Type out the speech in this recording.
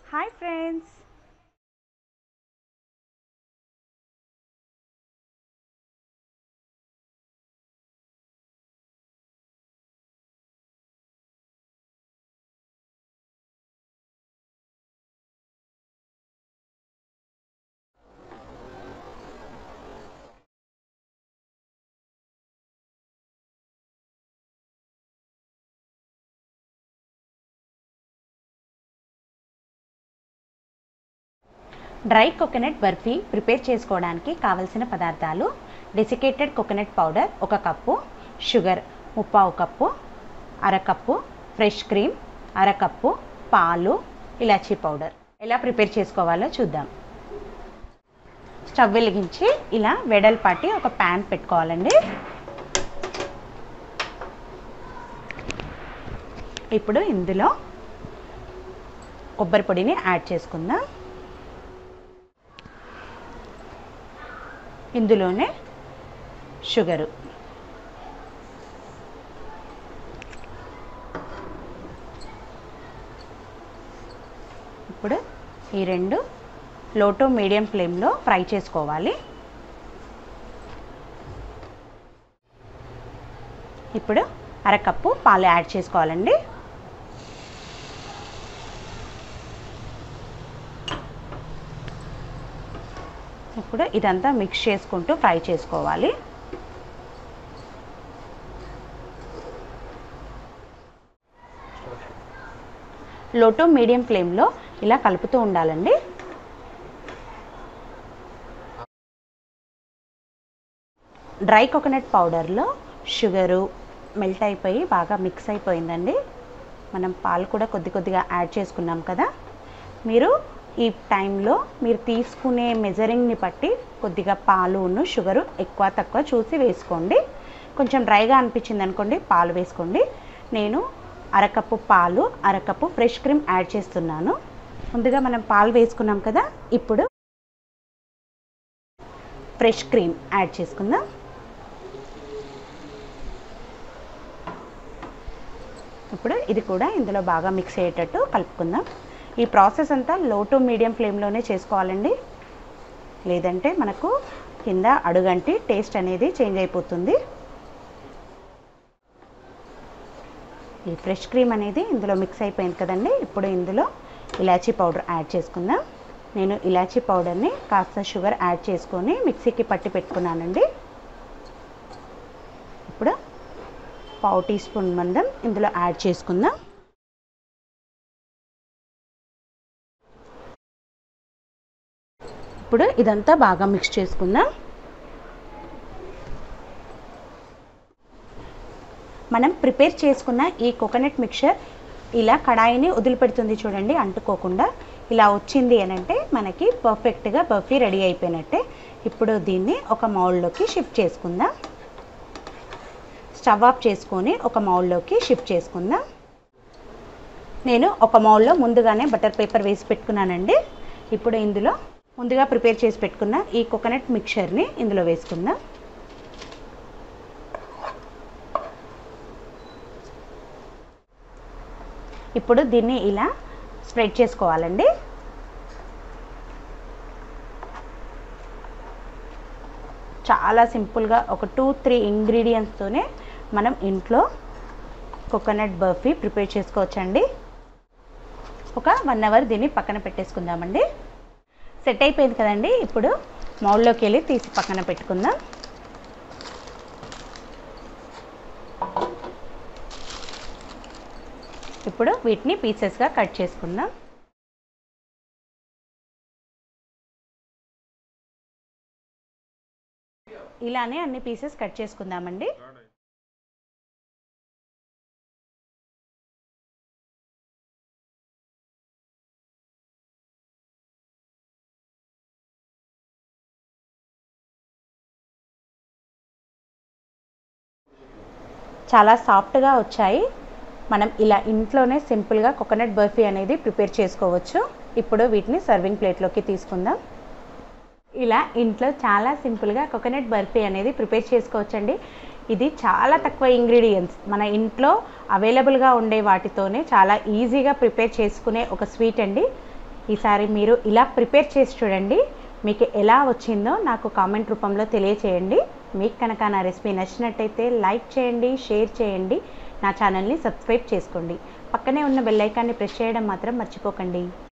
hi friends dry coconut burfi prepare చేసుకోవడానికి కావలసిన పదార్థాలు డెసికేటెడ్ కోకోనట్ పౌడర్ ఒక కప్పు షుగర్ ముప్పావు కప్పు అరకప్పు ఫ్రెష్ క్రీమ్ అరకప్పు పాలు ఇలాచీ పౌడర్ ఎలా ప్రిపేర్ చేసుకోవాలో చూద్దాం స్టవ్ వెలిగించి ఇలా వెడల్పాటి ఒక ప్యాన్ పెట్టుకోవాలండి ఇప్పుడు ఇందులో కొబ్బరి పొడిని యాడ్ చేసుకుందాం ఇందులోనే షుగరు ఇప్పుడు ఈ రెండు లో టు మీడియం ఫ్లేమ్లో ఫ్రై చేసుకోవాలి ఇప్పుడు అరకప్పు పాలు యాడ్ చేసుకోవాలండి ఇప్పుడు ఇదంతా మిక్స్ చేసుకుంటూ ఫ్రై చేసుకోవాలి లో టు మీడియం ఫ్లేమ్లో ఇలా కలుపుతూ ఉండాలండి డ్రై కోకోనట్ పౌడర్లో షుగరు మెల్ట్ అయిపోయి బాగా మిక్స్ అయిపోయిందండి మనం పాలు కూడా కొద్ది కొద్దిగా యాడ్ చేసుకున్నాం కదా మీరు ఈ టైంలో మీరు తీసుకునే మెజరింగ్ని బట్టి కొద్దిగా పాలును షుగరు ఎక్కువ తక్కువ చూసి వేసుకోండి కొంచెం డ్రైగా అనిపించింది అనుకోండి పాలు వేసుకోండి నేను అరకప్పు పాలు అరకప్పు ఫ్రెష్ క్రీమ్ యాడ్ చేస్తున్నాను ముందుగా మనం పాలు వేసుకున్నాం కదా ఇప్పుడు ఫ్రెష్ క్రీమ్ యాడ్ చేసుకుందాం ఇప్పుడు ఇది కూడా ఇందులో బాగా మిక్స్ అయ్యేటట్టు కలుపుకుందాం ఈ ప్రాసెస్ అంతా లో టు మీడియం ఫ్లేమ్లోనే చేసుకోవాలండి లేదంటే మనకు కింద అడుగంటి టేస్ట్ అనేది చేంజ్ అయిపోతుంది ఈ ఫ్రెష్ క్రీమ్ అనేది ఇందులో మిక్స్ అయిపోయింది కదండి ఇప్పుడు ఇందులో ఇలాచీ పౌడర్ యాడ్ చేసుకుందాం నేను ఇలాచీ పౌడర్ని కాస్త షుగర్ యాడ్ చేసుకొని మిక్సీకి పట్టి పెట్టుకున్నానండి ఇప్పుడు పావు టీ స్పూన్ మందం ఇందులో యాడ్ చేసుకుందాం ఇప్పుడు ఇదంతా బాగా మిక్స్ చేసుకుందాం మనం ప్రిపేర్ చేసుకున్న ఈ కోకోనట్ మిక్చర్ ఇలా కడాయిని వదిలిపెడుతుంది చూడండి అంటుకోకుండా ఇలా వచ్చింది అని అంటే మనకి పర్ఫెక్ట్గా బర్ఫీ రెడీ అయిపోయినట్టే ఇప్పుడు దీన్ని ఒక మౌల్డ్లోకి షిఫ్ట్ చేసుకుందాం స్టవ్ ఆఫ్ చేసుకొని ఒక మౌల్డ్లోకి షిఫ్ట్ చేసుకుందాం నేను ఒక మౌల్లో ముందుగానే బటర్ పేపర్ వేసి పెట్టుకున్నానండి ఇప్పుడు ఇందులో ముందుగా ప్రిపేర్ చేసి పెట్టుకున్న ఈ కోకోనట్ మిక్చర్ని ఇందులో వేసుకుందాం ఇప్పుడు దీన్ని ఇలా స్ప్రెడ్ చేసుకోవాలండి చాలా సింపుల్గా ఒక టూ త్రీ ఇంగ్రీడియంట్స్తోనే మనం ఇంట్లో కోకోనట్ బర్ఫీ ప్రిపేర్ చేసుకోవచ్చండి ఒక వన్ అవర్ దీన్ని పక్కన పెట్టేసుకుందామండి సెట్ అయిపోయింది కదండి ఇప్పుడు మౌల్లోకి వెళ్ళి తీసి పక్కన పెట్టుకుందాం ఇప్పుడు వీటిని పీసెస్గా కట్ చేసుకుందాం ఇలానే అన్ని పీసెస్ కట్ చేసుకుందామండి చాలా సాఫ్ట్గా వచ్చాయి మనం ఇలా ఇంట్లోనే సింపుల్గా కోకోనట్ బర్ఫీ అనేది ప్రిపేర్ చేసుకోవచ్చు ఇప్పుడు వీటిని సర్వింగ్ ప్లేట్లోకి తీసుకుందాం ఇలా ఇంట్లో చాలా సింపుల్గా కోకోనట్ బర్ఫీ అనేది ప్రిపేర్ చేసుకోవచ్చండి ఇది చాలా తక్కువ ఇంగ్రీడియంట్స్ మన ఇంట్లో అవైలబుల్గా ఉండే వాటితోనే చాలా ఈజీగా ప్రిపేర్ చేసుకునే ఒక స్వీట్ అండి ఈసారి మీరు ఇలా ప్రిపేర్ చేసి చూడండి మీకు ఎలా వచ్చిందో నాకు కామెంట్ రూపంలో తెలియచేయండి మీకు కనుక నా రెసిపీ నచ్చినట్టయితే లైక్ చేయండి షేర్ చేయండి నా ఛానల్ని సబ్స్క్రైబ్ చేసుకోండి పక్కనే ఉన్న బెల్ ఐకాన్ని ప్రెస్ చేయడం మాత్రం మర్చిపోకండి